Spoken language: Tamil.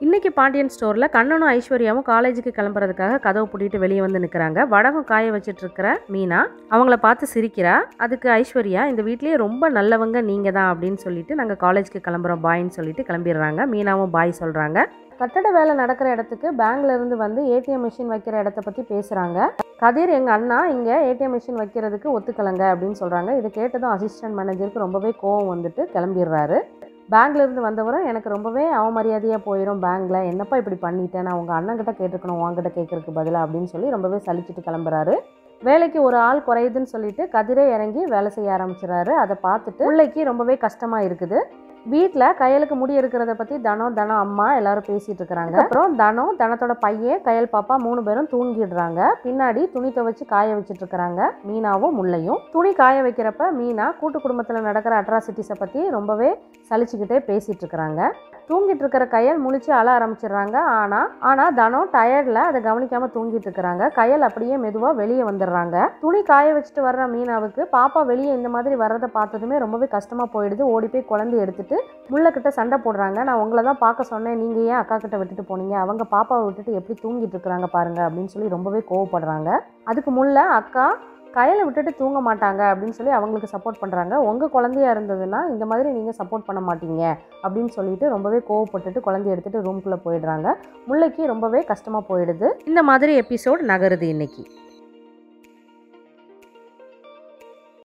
இன்னைக்கு பாண்டியன் ஸ்டோரில் கண்ணனும் ஐஸ்வர்யாவும் காலேஜுக்கு கிளம்புறதுக்காக கதவு பூட்டிட்டு வெளியே வந்து நிற்கிறாங்க வடகம் காய வச்சிட்டு இருக்கிற மீனா அவங்கள பார்த்து சிரிக்கிறா அதுக்கு ஐஸ்வர்யா இந்த வீட்லேயே ரொம்ப நல்லவங்க நீங்கள் தான் அப்படின்னு சொல்லிட்டு நாங்கள் காலேஜுக்கு கிளம்புறோம் பாய்ன்னு சொல்லிட்டு கிளம்பிடுறாங்க மீனாவும் பாய் சொல்கிறாங்க கட்டட வேலை நடக்கிற இடத்துக்கு பேங்க்ல இருந்து வந்து ஏடிஎம் மிஷின் வைக்கிற இடத்த பற்றி பேசுகிறாங்க கதிர் எங்கள் அண்ணா இங்கே ஏடிஎம் மிஷின் வைக்கிறதுக்கு ஒத்துக்கலங்க அப்படின்னு சொல்கிறாங்க இதை கேட்டதும் அசிஸ்டன்ட் மேனேஜருக்கு ரொம்பவே கோவம் வந்துட்டு கிளம்பிடுறாரு பேங்க்ல இருந்து வந்தவரும் எனக்கு ரொம்பவே அவமரியாதையாக போயிடும் பேங்க்கில் என்னப்பா இப்படி பண்ணிட்டேன் நான் உங்கள் அண்ணன்கிட்ட கேட்டிருக்கணும் உங்ககிட்ட கேட்கறதுக்கு பதிலாக அப்படின்னு சொல்லி ரொம்பவே சலிச்சிட்டு கிளம்புறாரு வேலைக்கு ஒரு ஆள் குறையுதுன்னு சொல்லிட்டு கதிரே இறங்கி வேலை செய்ய ஆரம்பிச்சிடுறாரு அதை பார்த்துட்டு பிள்ளைக்கு ரொம்பவே கஷ்டமாக இருக்குது வீட்டில் கையலுக்கு முடி இருக்கிறத பற்றி தனம் தனம் அம்மா எல்லாரும் பேசிட்டு இருக்கிறாங்க அப்புறம் தனம் தனத்தோட பையன் கையல் பாப்பா மூணு பேரும் தூங்கிடுறாங்க பின்னாடி துணி துவைச்சு காய வச்சுட்டு இருக்கிறாங்க மீனாவும் முல்லையும் துணி காய வைக்கிறப்ப மீனா கூட்டு குடும்பத்தில் நடக்கிற அட்ராசிட்டிஸை பற்றி ரொம்பவே சலிச்சுக்கிட்டே பேசிட்டு இருக்கிறாங்க தூங்கிட்டு இருக்கிற கையல் முழிச்சு அழ ஆரம்பிச்சிடுறாங்க ஆனால் ஆனால் தனம் டயர்டில் அதை கவனிக்காமல் தூங்கிட்டு இருக்கிறாங்க கையல் அப்படியே மெதுவாக வெளியே வந்துடுறாங்க துணி காய வச்சுட்டு வர்ற மீனாவுக்கு பாப்பா வெளியே இந்த மாதிரி வர்றதை பார்த்ததுமே ரொம்பவே கஷ்டமாக போயிடுது ஓடி போய் குழந்தை எடுத்துட்டு முள்ளக்கிட்ட சண்டை போடுறாங்க நான் உங்களை தான் பார்க்க சொன்னேன் நீங்கள் ஏன் அக்கா கிட்ட விட்டுட்டு போனீங்க அவங்க பாப்பாவை விட்டுட்டு எப்படி தூங்கிட்டு இருக்கிறாங்க பாருங்க அப்படின்னு சொல்லி ரொம்பவே கோவப்படுறாங்க அதுக்கு முள்ள அக்கா கையில் விட்டுட்டு தூங்க மாட்டாங்க அப்படின்னு சொல்லி அவங்களுக்கு சப்போர்ட் பண்ணுறாங்க உங்கள் குழந்தையா இருந்ததுன்னா இந்த மாதிரி நீங்கள் சப்போர்ட் பண்ண மாட்டீங்க அப்படின்னு சொல்லிட்டு ரொம்பவே கோவப்பட்டுட்டு குழந்தைய எடுத்துகிட்டு ரூம்குள்ளே போயிடுறாங்க முல்லைக்கு ரொம்பவே கஷ்டமாக போயிடுது இந்த மாதிரி எபிசோட் நகருது இன்னைக்கு